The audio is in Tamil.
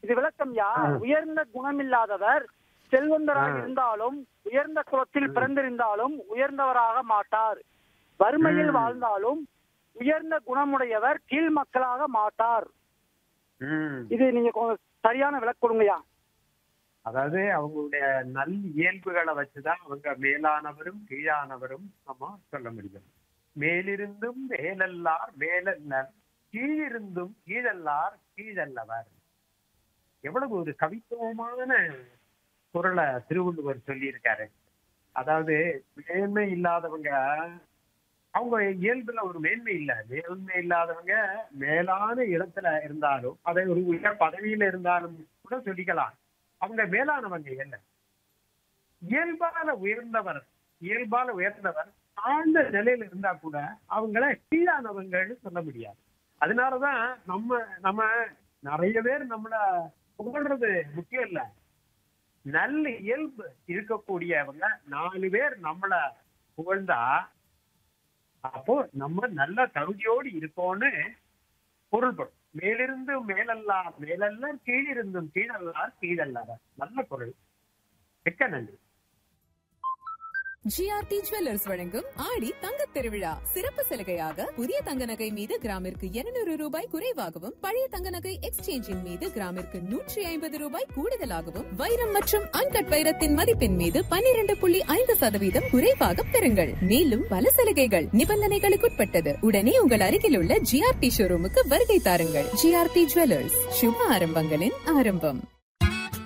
இது விளக்கம் யா உயர்ந்த குணமில்லாதவர் செல்வந்தராக இருந்தாலும் உயர்ந்த குலத்தில் பிறந்திருந்தாலும் உயர்ந்தவராக மாட்டார் வறுமையில் வாழ்ந்தாலும் உயர்ந்த குணமுடையவர் கீழ் மக்களாக மாட்டார் ம். இது நீங்க கொஞ்சம் சரியான விளக்கு கொடுங்கய்யா அதாவது அவங்களுடைய நல் இயல்புகளை வச்சுதான் அவங்க மேலானவரும் கீழானவரும் நம்ம சொல்ல முடியும் மேலிருந்தும் மேலல்லார் மேலல்லர் கீழிருந்தும் கீழல்லார் கீழல்லவர் எவ்வளவு ஒரு கவித்துவமான குரலை திருவள்ளுவர் சொல்லியிருக்காரு அதாவது மேன்மை இல்லாதவங்க அவங்க இயல்புல ஒரு மேன்மை இல்ல மேன்மை இல்லாதவங்க மேலான இடத்துல இருந்தாலும் அதை ஒரு உயர் பதவியில இருந்தாலும் கூட சொல்லிக்கலாம் அவங்க மேலானவங்க என்ன இயல்பால உயர்ந்தவர் இயல்பால உயர்ந்தவர் தாழ்ந்த நிலையில இருந்தா கூட அவங்கள கீழானவங்கன்னு சொல்ல முடியாது அதனாலதான் நம்ம நம்ம நிறைய பேர் நம்மள புகழ்றது முக்கியம் இல்ல நல்ல இயல்பு இருக்கக்கூடியவங்க நாலு பேர் நம்மள புகழ்ந்தா அப்போ நம்ம நல்ல தகுதியோடு இருக்கோம்னு பொருள்படும் மேலிருந்து மேலல்லார் மேலல்லார் கீழிருந்தும் கீழல்லார் கீழல்லார் நல்ல பொருள் மிக்க நன்றி ஜிஆர்டி ஜுவல்லர்ஸ் வழங்கும் ஆடி தங்கத் திருவிழா சிறப்பு சலுகையாக புதிய தங்க நகை மீது கிராமிற்கு 200 ரூபாய் குறைவாகவும் பழைய தங்க நகை எக்ஸ்சேஞ்சின் மீது கிராமிற்கு நூற்றி ஐம்பது ரூபாய் கூடுதலாகவும் வைரம் மற்றும் அன்கட் வைரத்தின் மதிப்பின் மீது 12.5% புள்ளி ஐந்து சதவீதம் குறைவாக பெறுங்கள் மேலும் பல சலுகைகள் நிபந்தனைகளுக்குட்பட்டது உடனே உங்கள் அருகில் உள்ள ஜிஆர்டி ஷோரூமுக்கு வருகை தாருங்கள் ஜிஆர்டி ஜுவல்லர்ஸ் சுப ஆரம்பங்களின் ஆரம்பம்